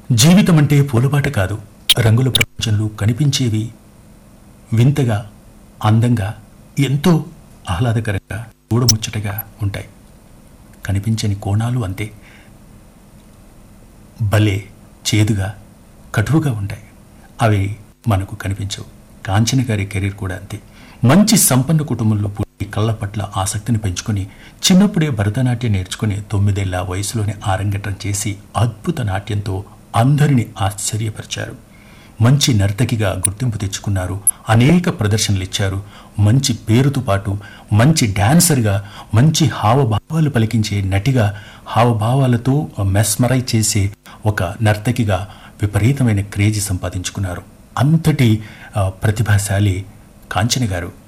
జీవితం అంటే పూలబాట కాదు రంగుల ప్రపంచంలో కనిపించేవి వింతగా అందంగా ఎంతో ఆహ్లాదకరంగా చూడముచ్చటగా ఉంటాయి కనిపించని కోణాలు అంతే భలే చేదుగా కటువుగా ఉంటాయి అవి మనకు కనిపించవు కాంచన గారి కెరీర్ కూడా అంతే మంచి సంపన్న కుటుంబంలో పుట్టి కళ్ళ పట్ల ఆసక్తిని పెంచుకొని చిన్నప్పుడే భరతనాట్యం నేర్చుకుని తొమ్మిదేళ్ల వయసులోనే ఆరంగేట్రం చేసి అద్భుత నాట్యంతో అందరినీ ఆశ్చర్యపరిచారు మంచి నర్తకిగా గుర్తింపు తెచ్చుకున్నారు అనేక ప్రదర్శనలు ఇచ్చారు మంచి పేరుతో పాటు మంచి డాన్సర్గా మంచి హావభావాలు పలికించే నటిగా హావభావాలతో మెస్మరైజ్ చేసే ఒక నర్తకిగా విపరీతమైన క్రేజ్ సంపాదించుకున్నారు అంతటి ఆ, ప్రతిభాశాలి కాంచన గారు